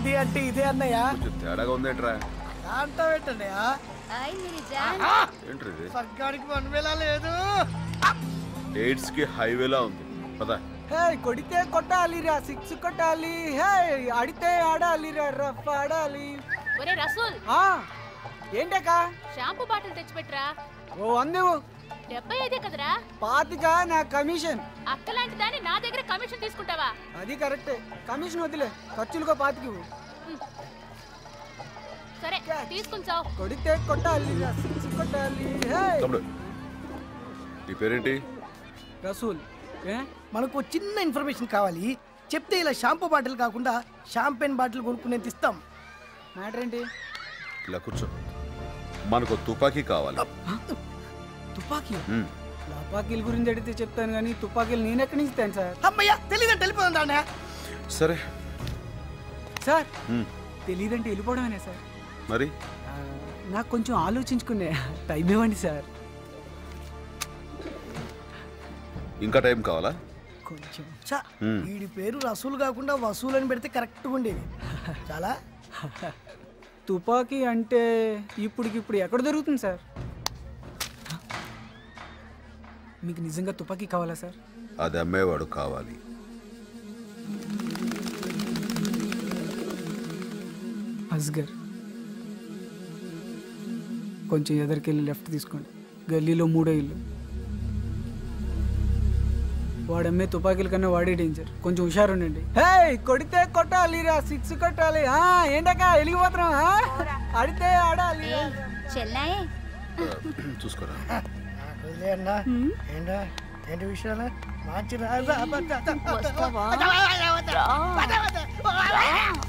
ఇది అంటే ఇదే అన్నయ్య కొంచెం తేడాగా ఉందేంట్రా దాంట్లో పెట్టన్నయ్య హాయ్ మేరీ జాన్ ఏంట్రా ఇది సగ్గానికి పని వేళ లేదు ఎయిడ్స్ కి హైవేలా ఉంది పదా హే కొడితే కొట్టాలిరా సిక్స్ కొట్టాలి హే ఆడితే ఆడాలిరా రఫ్ ఆడాలి ఒరే రసూల్ ఆ ఏంటక్క షాంపూ బాటిల్ తెచ్చిపెట్రా ఓ అందేవు డెబ్బై ఐదే కదరా పాతిక నా కమిషన్ అక్కలాంటి దాన్ని నా దగ్గర కమిషన్ తీసుకుంటావా అది కరెక్టే కమిషన్ వదిలే ఖర్చులుగా పాతికి సరే తీసుకుని చావు కొడితే కొట్టాలిరా సిక్స్ కొట్టాలి హే తమ్ముడు నీ పేరేంటి రసూల్ ఏ మనకు ఓ చిన్న ఇన్ఫర్మేషన్ కావాలి చెప్తే ఇలా షాంపూ బాటిల్ కాకుండా షాంపెన్ బాటిల్ కొనుక్కునేది ఇస్తాం మ్యాటర్ ఏంటి ఇలా కూర్చో మనకు తుపాకీ కావాలి తుపాకీ ఉమ్. తుపాకీల గురించి అడిగితే చెప్తాను కానీ తుపాకీలు నేను ఎక్కడి నుంచి ఇస్తాను సార్ అమ్మయ్యా తెలియదంటే వెళ్ళిపోదాం అన్నయ్య సరే సార్ ఉమ్. తెలియదంటే వెళ్ళిపోవడమేనా సార్ మరి ఆ, నాకు కొంచెం ఆలోచించుకునే టైం ఇవ్వండి సార్ ఇంకా టైం కావాలా కొంచెం చా మ్మ్. వీడి పేరు రసూలు కాకుండా వసూలు అని పెడితే కరెక్ట్గా ఉండేది చాలా తుపాకీ అంటే ఇప్పటికిప్పుడు ఎక్కడ దొరుకుతుంది సార్ మీకు నిజంగా తుపాకీ కావాలా సార్ అది అమ్మేవాడు కావాలి అస్గర్ కొంచెం ఎదరికెళ్ళి లెఫ్ట్ తీసుకోండి గల్లీలో మూడో ఇల్లు వాడమ్మే తుపాకీల కన్నా వాడే డేంజర్ కొంచెం హుషారు ఉండండి హే కొడితే కొట్టాలిరా సిక్స్ కొట్టాలి ఆ ఏంటక్క వెలిగిపోతున్నాం ఆ? ఆడితే ఆడాలి చెల్లాయే చూసుకోరా వదిలే అన్నా ఏంటా ఏంటి విషయాలు మంచి రా- రా- రా- రా- రా- వస్తావా? వద్దా, వద్దా, వద్దా, వద్దా, వద్దా, వద్దా.